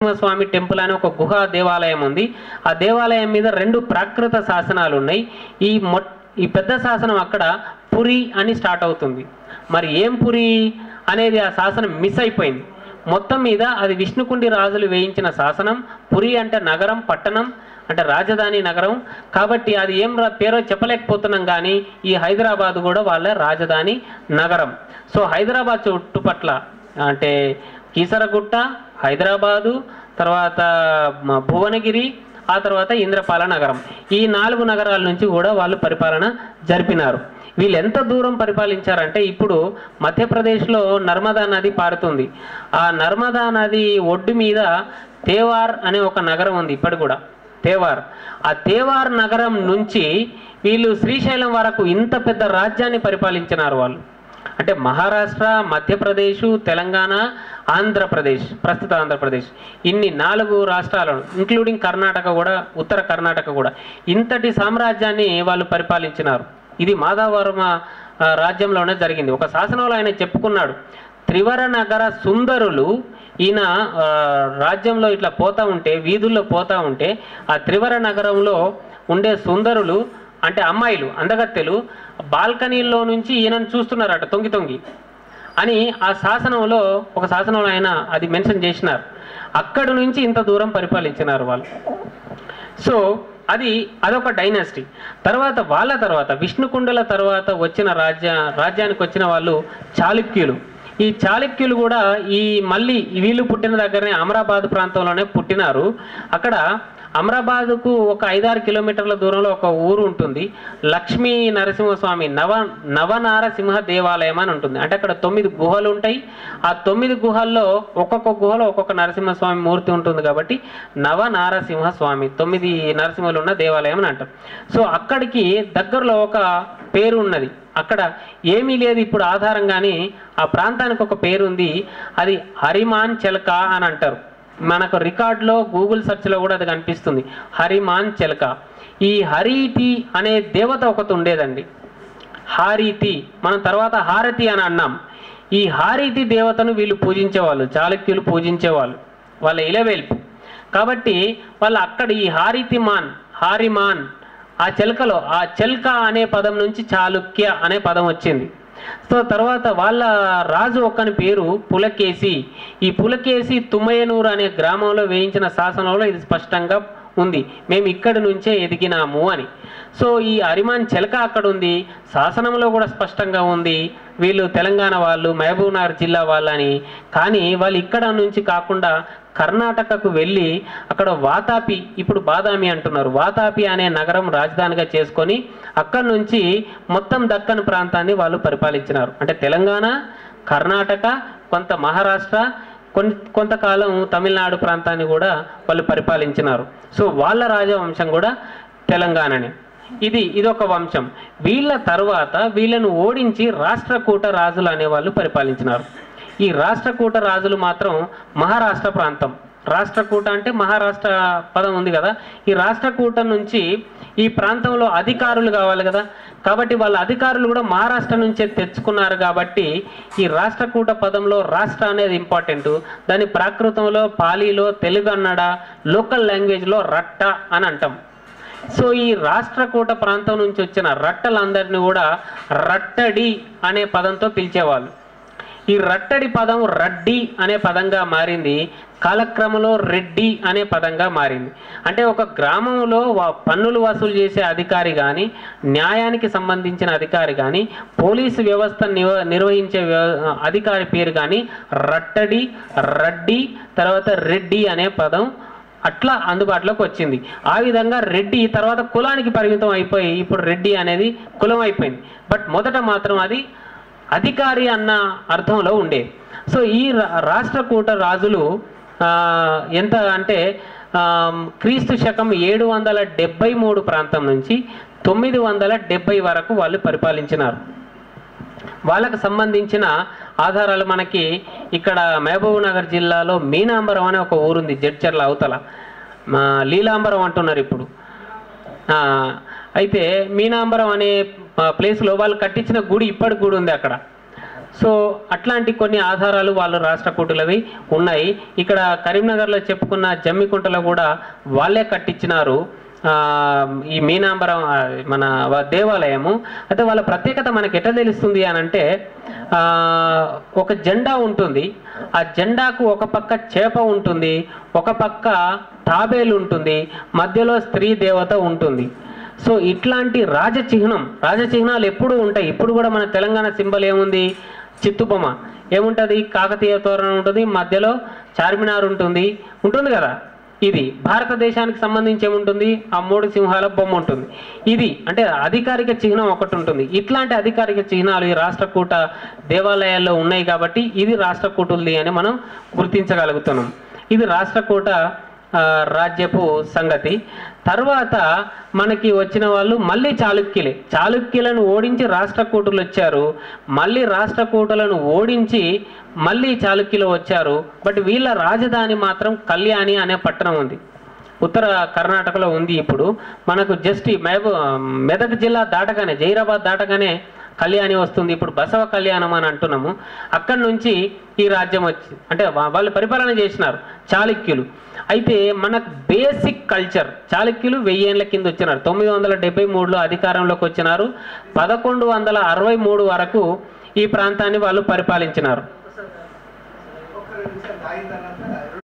Narasimhaswamy temple అనే ఒక గుహ దేవాలయం ఉంది ఆ దేవాలయం మీద రెండు ప్రాకృత శాసనాలు ఉన్నాయి ఈ మొ ఈ పెద్ద శాసనం అక్కడ పురి అని స్టార్ట్ అవుతుంది మరి ఏం పురి అనేది ఆ శాసనం మిస్ అయిపోయింది మొత్తం మీద అది విష్ణుకుండి రాజులు వేయించిన శాసనం పురి అంటే నగరం పట్టణం అంటే రాజధాని నగరం కాబట్టి అది ఏం రా- పేరో చెప్పలేకపోతున్నాం కానీ ఈ హైదరాబాద్ కూడా వాళ్ళ రాజధాని నగరం సో హైదరాబాద్ చుట్టుపట్ల అంటే కీసరగుట్ట హైదరాబాదు తర్వాత మ- భువనగిరి ఆ తర్వాత ఇంద్రపాల నగరం ఈ నాలుగు నగరాల నుంచి కూడా వాళ్ళు పరిపాలన జరిపినారు వీళ్ళు ఎంత దూరం పరిపాలించారంటే ఇప్పుడు మధ్యప్రదేశ్లో నర్మదా నది పారుతుంది ఆ నర్మదా నది ఒడ్డు మీద తేవార్ అనే ఒక నగరం ఉంది ఇప్పటి కూడా తేవార్ ఆ తేవార్ నగరం నుంచి వీళ్ళు శ్రీశైలం వరకు ఇంత పెద్ద రాజ్యాన్ని పరిపాలించినారు వాళ్ళు అంటే మహారాష్ట్ర మధ్యప్రదేశ్ తెలంగాణ ఆంధ్రప్రదేశ్ ప్రస్తుత ఆంధ్రప్రదేశ్ ఇన్ని నాలుగు రాష్ట్రాలను ఇంక్లూడింగ్ కర్ణాటక కూడా ఉత్తర కర్ణాటక కూడా ఇంతటి సామ్రాజ్యాన్ని వాళ్ళు పరిపాలించినారు ఇది మాధవవర్మ ఆ, రాజ్యంలోనే జరిగింది ఒక శాసనంలో ఆయన చెప్పుకున్నాడు త్రివర నగర సుందరులు ఈయన ఆ, రాజ్యంలో ఇట్లా పోతా ఉంటే వీధుల్లో పోతా ఉంటే ఆ త్రివర నగరంలో ఉండే సుందరులు అంటే అమ్మాయిలు అందగత్తెలు బాల్కనీల్లో నుంచి ఈయనను చూస్తున్నారట తొంగి తొంగి అని ఆ శాసనంలో ఒక శాసనంలో ఆయన అది మెన్షన్ చేసినారు అక్కడి నుంచి ఇంత దూరం పరిపాలించినారు వాళ్ళు సో అది అదొక డైనాసిటీ తర్వాత వాళ్ళ తర్వాత విష్ణుకుండల తర్వాత వచ్చిన రాజ్య రాజ్యానికి వచ్చిన వాళ్ళు చాళుక్యులు ఈ చాళుక్యులు కూడా ఈ మళ్ళీ వీళ్ళు పుట్టిన దగ్గరనే అమరాబాద్ ప్రాంతంలోనే పుట్టినారు అక్కడ అమరాబాద్కు ఒక ఐదారు కిలోమీటర్ల దూరంలో ఒక ఊరు ఉంటుంది లక్ష్మీ నరసింహస్వామి నవ నవనారసింహ దేవాలయం అని ఉంటుంది అంటే అక్కడ తొమ్మిది గుహలు ఉంటాయి ఆ తొమ్మిది గుహల్లో ఒక్కొక్క గుహలో ఒక్కొక్క నరసింహస్వామి మూర్తి ఉంటుంది కాబట్టి నవనారసింహ స్వామి తొమ్మిది నరసింహులు ఉన్న దేవాలయం అని అంటారు సో అక్కడికి దగ్గరలో ఒక పేరు ఉన్నది అక్కడ ఏమీ లేదు ఇప్పుడు ఆధారం కానీ ఆ ప్రాంతానికి ఒక పేరు ఉంది అది హరిమాన్ చెలక అని అంటారు మనకు రికార్డులో గూగుల్ సెర్చ్లో కూడా అది కనిపిస్తుంది హరిమాన్ చెలక ఈ హరితి అనే దేవత ఒకటి ఉండేదండి హారీతి మనం తర్వాత హారతి అని అన్నాం ఈ హారీతి దేవతను వీళ్ళు పూజించేవాళ్ళు చాళుక్యులు పూజించేవాళ్ళు వాళ్ళ ఇలవేల్పు కాబట్టి వాళ్ళు అక్కడ ఈ హారీతి మాన్ హారిమాన్ ఆ చెలకలో ఆ చెల్క అనే పదం నుంచి చాళుక్య అనే పదం వచ్చింది సో తర్వాత వాళ్ళ రాజు ఒక్కని పేరు పులకేసి ఈ పులకేసి తుమ్మయనూరు అనే గ్రామంలో వేయించిన శాసనంలో ఇది స్పష్టంగా ఉంది మేము ఇక్కడి నుంచే ఎదిగినాము అని సో ఈ అరిమాన్ చెలక అక్కడ ఉంది శాసనంలో కూడా స్పష్టంగా ఉంది వీళ్ళు తెలంగాణ వాళ్ళు మహబూబ్నగర్ జిల్లా వాళ్ళని కానీ వాళ్ళు ఇక్కడ నుంచి కాకుండా కర్ణాటకకు వెళ్ళి అక్కడ వాతాపి ఇప్పుడు బాదామి అంటున్నారు వాతాపి అనే నగరం రాజధానిగా చేసుకొని అక్కడి నుంచి మొత్తం దక్కన్ ప్రాంతాన్ని వాళ్ళు పరిపాలించినారు అంటే తెలంగాణ కర్ణాటక కొంత మహారాష్ట్ర కొన్ని కొంతకాలం తమిళనాడు ప్రాంతాన్ని కూడా వాళ్ళు పరిపాలించినారు సో వాళ్ళ రాజవంశం కూడా తెలంగాణనే ఇది ఇదొక వంశం వీళ్ళ తర్వాత వీళ్ళను ఓడించి రాష్ట్రకూట రాజులు అనేవాళ్ళు పరిపాలించినారు ఈ రాష్ట్రకూట రాజులు మాత్రం మహారాష్ట్ర ప్రాంతం రాష్ట్రకూట అంటే మహారాష్ట్ర పదం ఉంది కదా ఈ రాష్ట్రకూట నుంచి ఈ ప్రాంతంలో అధికారులు కావాలి కదా కాబట్టి వాళ్ళ అధికారులు కూడా మహారాష్ట్ర నుంచే తెచ్చుకున్నారు కాబట్టి ఈ రాష్ట్రకూట పదంలో రాష్ట్ర అనేది ఇంపార్టెంట్ దాని ప్రాకృతంలో పాలీలో తెలుగు అన్నడ లోకల్ లాంగ్వేజ్లో రట్ట అని అంటాం సో ఈ రాష్ట్రకూట ప్రాంతం నుంచి వచ్చిన రట్టలందరినీ కూడా రట్టడి అనే పదంతో పిలిచేవాళ్ళు ఈ రట్టడి పదం రడ్డి అనే పదంగా మారింది కాలక్రమంలో రెడ్డి అనే పదంగా మారింది అంటే ఒక గ్రామంలో వా- పన్నులు వసూలు చేసే అధికారి కానీ న్యాయానికి సంబంధించిన అధికారి కానీ పోలీసు వ్యవస్థ నివ నిర్వహించే వ్యవ- అధికారి పేరు కానీ రట్టడి రడ్డి తర్వాత రెడ్డి అనే పదం అట్లా అందుబాటులోకి వచ్చింది ఆ విధంగా రెడ్డి తర్వాత కులానికి పరిమితం అయిపోయి ఇప్పుడు రెడ్డి అనేది కులం అయిపోయింది బట్ మొదట మాత్రం అది అధికారి అన్న అర్థంలో ఉండేది సో ఈ రా- రాష్ట్రకూట రాజులు ఆ, ఎంత అంటే ఆ, క్రీస్తు శకం ఏడు వందల డెబ్బై మూడు ప్రాంతం నుంచి తొమ్మిది వందల డెబ్బై వరకు వాళ్ళు పరిపాలించినారు వాళ్ళకు సంబంధించిన ఆధారాలు మనకి ఇక్కడ మహబూబ్ నగర్ జిల్లాలో మీనాంబరం అనే ఒక ఊరుంది జడ్చర్ల అవతల మా లీలాంబరం అంటున్నారు ఇప్పుడు ఆ, అయితే మీనాంబరం అనే ఆ, ప్లేస్లో వాళ్ళు కట్టించిన గుడి ఇప్పటి గుడి ఉంది అక్కడ సో అట్లాంటి కొన్ని ఆధారాలు వాళ్ళు రాష్ట్రకూటులవి ఉన్నాయి ఇక్కడ కరీంనగర్లో చెప్పుకున్న జమ్మికుంటలో కూడా వాళ్ళే కట్టించినారు ఆ, ఈ మీనాంబరం ఆ, మన వ- దేవాలయము అయితే వాళ్ళ ప్రత్యేకత మనకి ఎట్లా తెలుస్తుంది అని అంటే ఆ, ఒక జెండా ఉంటుంది ఆ జెండాకు ఒక పక్క చేప ఉంటుంది ఒక పక్క తాబేలు ఉంటుంది మధ్యలో స్త్రీ దేవత ఉంటుంది సో ఇట్లాంటి రాజచిహ్నం రాజచిహ్నాలు ఎప్పుడూ ఉంటాయి ఇప్పుడు కూడా మన తెలంగాణ సింబల్ ఏముంది చిత్తుబొమ్మ ఏముంటుంది కాకతీయ తోరణం ఉంటుంది మధ్యలో చార్మినార్ ఉంటుంది ఉంటుంది కదా ఇది భారతదేశానికి సంబంధించి ఏముంటుంది ఆ మూడు సింహాల బొమ్మ ఉంటుంది ఇది అంటే అధికారిక చిహ్నం ఒకటి ఉంటుంది ఇట్లాంటి అధికారిక చిహ్నాలు ఈ రాష్ట్రకూట దేవాలయాల్లో ఉన్నాయి కాబట్టి ఇది రాష్ట్రకూటులది అని మనం గుర్తించగలుగుతున్నాం ఇది రాష్ట్రకూట ఆ, రాజ్యపు సంగతి తర్వాత మనకి వచ్చిన వాళ్ళు మళ్ళీ చాళుక్యులే చాళుక్యులను ఓడించి రాష్ట్రకూటులు వచ్చారు మళ్ళీ రాష్ట్రకూటులను ఓడించి మళ్ళీ చాళుక్యులు వచ్చారు బట్ వీళ్ళ రాజధాని మాత్రం కళ్యాణి అనే పట్టణం ఉంది ఉత్తర కర్ణాటకలో ఉంది ఇప్పుడు మనకు జస్ట్ ఈ మహబూ మెదక్ జిల్లా దాటగానే జైరాబాద్ దాటగానే కళ్యాణి వస్తుంది ఇప్పుడు బసవ కళ్యాణం అని అంటున్నాము అక్కడి నుంచి ఈ రాజ్యం వచ్చి అంటే వా- వాళ్ళు పరిపాలన చేసినారు చాళుక్యులు అయితే మనకు బేసిక్ కల్చర్ చాళుక్యులు వెయ్యేళ్ళ కింద వచ్చినారు తొమ్మిది వందల డెబ్బై మూడులో అధికారంలోకి వచ్చినారు పదకొండు వందల అరవై మూడు వరకు ఈ ప్రాంతాన్ని వాళ్ళు పరిపాలించినారు ఒక్క రెండు నిమిషాలు ఆగిన తర్వాత